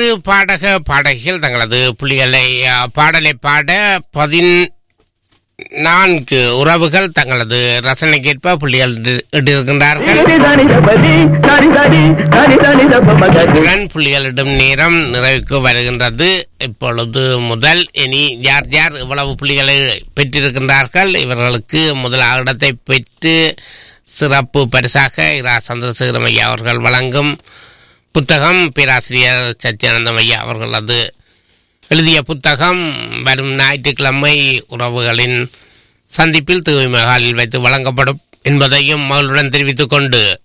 ஆறு பாடக பாடகிகள் தங்களது புலிகளை அ, பாடலை பாட பதின் நான்கு உறவுகள் தங்களது ரசனைக்கேற்ப புள்ளிகள் இட்டு- இட்டிருக்கின்றார்கள் உடன் புள்ளிகளிடும் நேரம் நிறைவுக்கு வருகின்றது இப்பொழுது முதல் இனி யார் யார் இவ்வளவு புள்ளிகளை பெற்றிருக்கின்றார்கள் இவர்களுக்கு முதல் இடத்தை பெற்று சிறப்பு பரிசாக இரா சந்திரசேகரம் ஐயா அவர்கள் வழங்கும் புத்தகம் பேராசிரியர் சத்யானந்தம் ஐயா அவர்களது எழுதிய புத்தகம் வரும் ஞாயிற்றுக்கிழமை உறவுகளின் சந்திப்பில் தூய்மை மகாலில் வைத்து வழங்கப்படும் என்பதையும் மகளுடன் தெரிவித்துக் கொண்டு